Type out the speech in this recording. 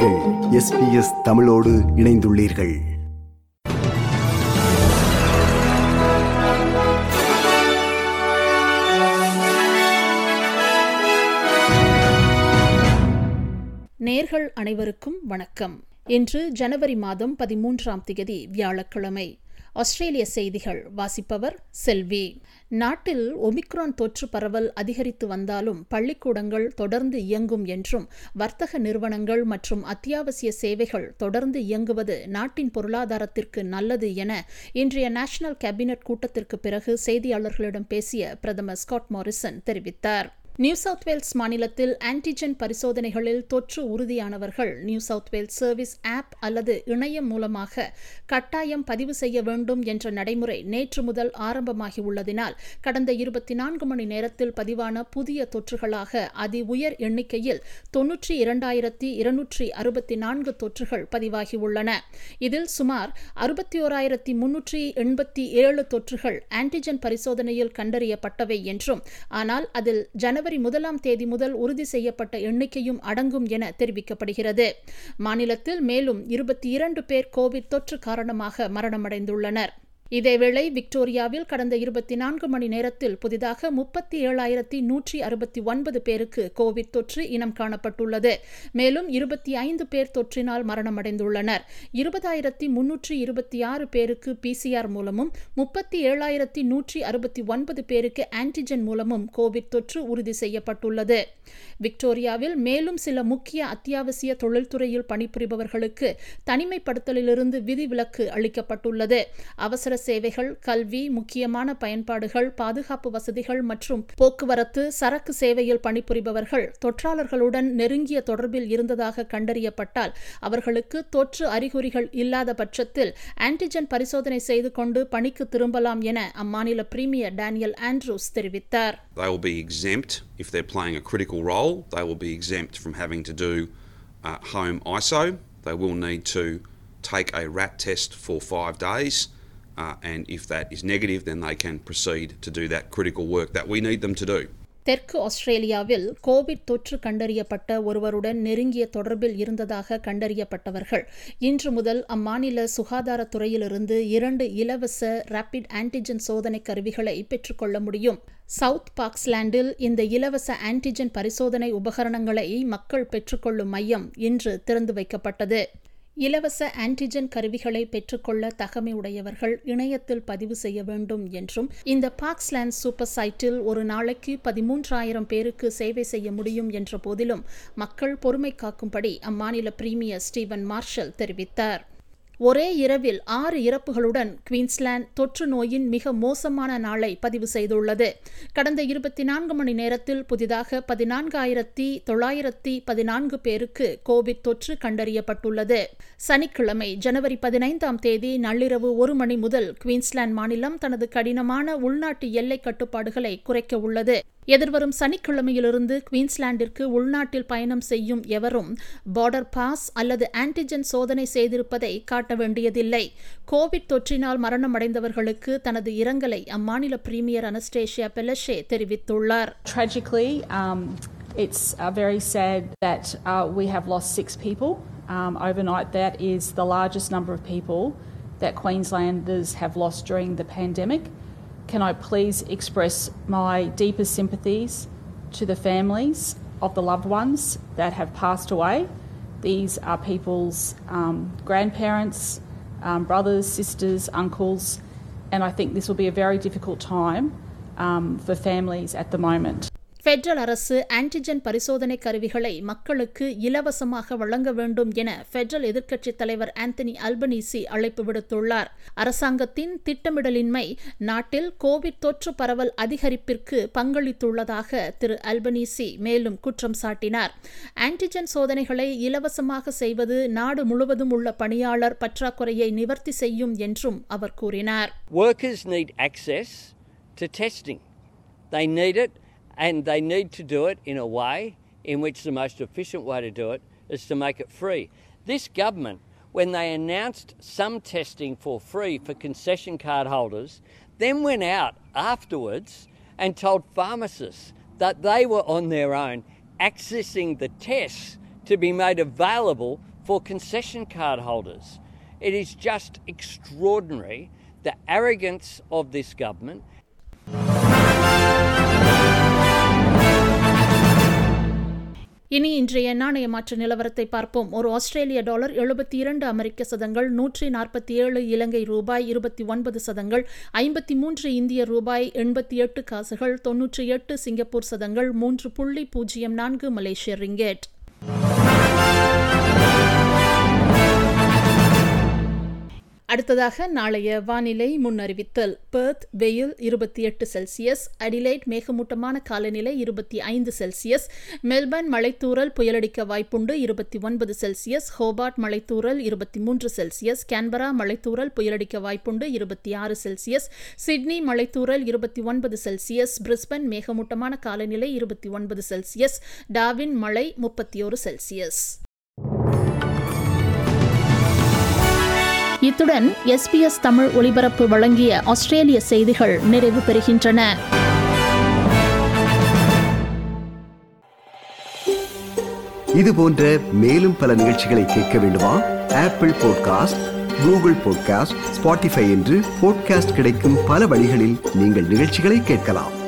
நீங்கள் எஸ்பிஎஸ் தமிழோடு இணைந்துள்ளீர்கள் நேர்கள் அனைவருக்கும் வணக்கம் இன்று ஜனவரி மாதம் பதிமூன்றாம் திகதி வியாழக்கிழமை ஆஸ்திரேலிய செய்திகள் வாசிப்பவர் செல்வி நாட்டில் ஒமிக்ரான் தொற்று பரவல் அதிகரித்து வந்தாலும் பள்ளிக்கூடங்கள் தொடர்ந்து இயங்கும் என்றும் வர்த்தக நிறுவனங்கள் மற்றும் அத்தியாவசிய சேவைகள் தொடர்ந்து இயங்குவது நாட்டின் பொருளாதாரத்திற்கு நல்லது என இன்றைய நேஷனல் கேபினெட் கூட்டத்திற்கு பிறகு செய்தியாளர்களிடம் பேசிய பிரதமர் ஸ்காட் மாரிசன் தெரிவித்தார் நியூ சவுத் வேல்ஸ் மாநிலத்தில் ஆன்டிஜென் பரிசோதனைகளில் தொற்று உறுதியானவர்கள் New South Wales service app அல்லது இணையம் மூலமாக கட்டாயம் பதிவு செய்ய வேண்டும் என்ற நடைமுறை நேற்று முதல் ஆரம்பமாகியுள்ளதினால் கடந்த இருபத்தி நான்கு மணி நேரத்தில் பதிவான புதிய தொற்றுகளாக அதி உயர் எண்ணிக்கையில் தொன்னூற்றி இரண்டாயிரத்தி இருநூற்றி அறுபத்தி நான்கு தொற்றுகள் பதிவாகியுள்ளன இதில் சுமார் அறுபத்தி ஓராயிரத்தி முன்னூற்றி எண்பத்தி ஏழு தொற்றுகள் ஆன்டிஜென் பரிசோதனையில் கண்டறியப்பட்டவை என்றும் ஆனால் அதில் ஜனவரி முதலாம் தேதி முதல் உறுதி செய்யப்பட்ட எண்ணிக்கையும் அடங்கும் என தெரிவிக்கப்படுகிறது மாநிலத்தில் மேலும் இருபத்தி இரண்டு பேர் கோவிட் தொற்று காரணமாக மரணமடைந்துள்ளனர் இதேவேளை விக்டோரியாவில் கடந்த இருபத்தி நான்கு மணி நேரத்தில் புதிதாக முப்பத்தி ஏழாயிரத்தி நூற்றி அறுபத்தி ஒன்பது பேருக்கு கோவிட் தொற்று இனம் காணப்பட்டுள்ளது மேலும் இருபத்தி ஐந்து பேர் தொற்றினால் மரணமடைந்துள்ளனர் இருபதாயிரத்தி முன்னூற்றி இருபத்தி ஆறு பேருக்கு பிசிஆர் மூலமும் முப்பத்தி ஏழாயிரத்தி நூற்றி அறுபத்தி ஒன்பது பேருக்கு ஆன்டிஜென் மூலமும் கோவிட் தொற்று உறுதி செய்யப்பட்டுள்ளது விக்டோரியாவில் மேலும் சில முக்கிய அத்தியாவசிய தொழில்துறையில் பணிபுரிபவர்களுக்கு தனிமைப்படுத்தலிலிருந்து விதிவிலக்கு அளிக்கப்பட்டுள்ளது அவசர சேவைகள் கல்வி முக்கியமான பயன்பாடுகள் பாதுகாப்பு வசதிகள் மற்றும் போக்குவரத்து சரக்கு சேவையில் பணிபுரிபவர்கள் தொற்றாளர்களுடன் நெருங்கிய தொடர்பில் இருந்ததாக கண்டறியப்பட்டால் அவர்களுக்கு தொற்று அறிகுறிகள் இல்லாத பட்சத்தில் ஆன்டிஜென் பரிசோதனை செய்து கொண்டு பணிக்கு திரும்பலாம் என அம்மாநில பிரீமியர் டேனியல் ஆண்ட்ரூஸ் தெரிவித்தார் They will be exempt if they're playing a critical role. They will be exempt from having to do uh, home ISO. They will need to take a rat test for five days. Uh, and if that is negative, then they can proceed to do that critical work that we need them to do. தெற்கு ஆஸ்திரேலியாவில் Covid தொற்று கண்டறியப்பட்ட ஒருவருடன் நெருங்கிய தொடர்பில் இருந்ததாக கண்டறியப்பட்டவர்கள் இன்று முதல் அம்மாநில சுகாதாரத்துறையிலிருந்து இரண்டு இலவச ரேபிட் ஆன்டிஜென் சோதனை கருவிகளை பெற்றுக்கொள்ள முடியும் சவுத் பாக்ஸ்லாண்டில் இந்த இலவச ஆன்டிஜென் பரிசோதனை உபகரணங்களை மக்கள் பெற்றுக்கொள்ளும் மையம் இன்று திறந்து வைக்கப்பட்டது இலவச ஆன்டிஜென் கருவிகளை பெற்றுக்கொள்ள தகமை உடையவர்கள் இணையத்தில் பதிவு செய்ய வேண்டும் என்றும் இந்த பாக்ஸ்லாண்ட் சூப்பர் சைட்டில் ஒரு நாளைக்கு பதிமூன்றாயிரம் பேருக்கு சேவை செய்ய முடியும் என்ற போதிலும் மக்கள் பொறுமை காக்கும்படி அம்மாநில பிரீமியர் ஸ்டீவன் மார்ஷல் தெரிவித்தார் ஒரே இரவில் ஆறு இறப்புகளுடன் குவீன்ஸ்லாந்து தொற்று நோயின் மிக மோசமான நாளை பதிவு செய்துள்ளது கடந்த இருபத்தி நான்கு மணி நேரத்தில் புதிதாக பதினான்காயிரத்தி தொள்ளாயிரத்தி பதினான்கு பேருக்கு கோவிட் தொற்று கண்டறியப்பட்டுள்ளது சனிக்கிழமை ஜனவரி பதினைந்தாம் தேதி நள்ளிரவு ஒரு மணி முதல் குவீன்ஸ்லாந்து மாநிலம் தனது கடினமான உள்நாட்டு எல்லை கட்டுப்பாடுகளை குறைக்க உள்ளது எதிர்வரும் சனிக்கிழமையிலிருந்து குவீன்ஸ்லாண்டிற்கு உள்நாட்டில் பயணம் செய்யும் எவரும் பார்டர் பாஸ் அல்லது ஆன்டிஜென் சோதனை செய்திருப்பதை காட்ட வேண்டியதில்லை கோவிட் தொற்றினால் மரணமடைந்தவர்களுக்கு தனது இரங்கலை அம்மாநில பிரீமியர் அனஸ்டேஷியா பெலஷே தெரிவித்துள்ளார் Tragically, um, it's uh, very sad that uh, we have lost six people um, overnight. That is the largest number of people that Queenslanders have lost during the pandemic. Can I please express my deepest sympathies to the families of the loved ones that have passed away? These are people's um, grandparents, um, brothers, sisters, uncles, and I think this will be a very difficult time um, for families at the moment. Federal அரசு antigen பரிசோதனை கருவிகளை மக்களுக்கு இலவசமாக வழங்க வேண்டும் என federal எதிர்க்கட்சித் தலைவர் ஆந்தனி அல்பனீசி அழைப்பு விடுத்துள்ளார் அரசாங்கத்தின் திட்டமிடலின்மை நாட்டில் கோவிட் தொற்று பரவல் அதிகரிப்பிற்கு பங்களித்துள்ளதாக திரு அல்பனீசி மேலும் குற்றம் சாட்டினார் ஆன்டிஜென் சோதனைகளை இலவசமாக செய்வது நாடு முழுவதும் உள்ள பணியாளர் பற்றாக்குறையை நிவர்த்தி செய்யும் என்றும் அவர் கூறினார் Workers need access to testing. They need it, and they need to do it in a way in which the most efficient way to do it is to make it free. This government, when they announced some testing for free for concession card holders, then went out afterwards and told pharmacists that they were on their own accessing the tests to be made available for concession card holders. It is just extraordinary the arrogance of this government இனி இன்றைய நாணய மாற்று நிலவரத்தை பார்ப்போம் ஒரு ஆஸ்திரேலிய dollar எழுபத்தி இரண்டு அமெரிக்க சதங்கள் நூற்றி நாற்பத்தி ஏழு இலங்கை ரூபாய் இருபத்தி ஒன்பது சதங்கள் ஐம்பத்தி மூன்று இந்திய ரூபாய் எண்பத்தி எட்டு காசுகள் தொன்னூற்றி எட்டு சிங்கப்பூர் சதங்கள் மூன்று புள்ளி பூஜ்ஜியம் நான்கு மலேசிய ரிங்கெட் அடுத்ததாக நாளைய வானிலை முன்னறிவித்தல் பெர்த் வெயில் இருபத்தி எட்டு செல்சியஸ் அடிலைட் மேகமூட்டமான காலநிலை இருபத்தி ஐந்து செல்சியஸ் மெல்பர்ன் மழைத்தூறல் புயலடிக்க வாய்ப்புண்டு இருபத்தி ஒன்பது செல்சியஸ் ஹோபார்ட் மழைத்தூறல் இருபத்தி மூன்று செல்சியஸ் கேன்பரா மழைத்தூறல் புயலடிக்க வாய்ப்புண்டு இருபத்தி ஆறு செல்சியஸ் சிட்னி மழைத்தூறல் இருபத்தி ஒன்பது செல்சியஸ் பிரிஸ்பன் மேகமூட்டமான காலநிலை இருபத்தி ஒன்பது செல்சியஸ் டாவின் மழை முப்பத்தி ஒரு செல்சியஸ் இத்துடன் எஸ்பிஎஸ் தமிழ் ஒலிபரப்பு வழங்கிய ஆஸ்திரேலிய செய்திகள் நிறைவு பெறுகின்றன இது போன்ற மேலும் பல நிகழ்ச்சிகளை கேட்க வேண்டுமா Apple podcast Google podcast Spotify என்று பாட்காஸ்ட் கிடைக்கும் பல வழிகளில் நீங்கள் நிகழ்ச்சிகளை கேட்கலாம்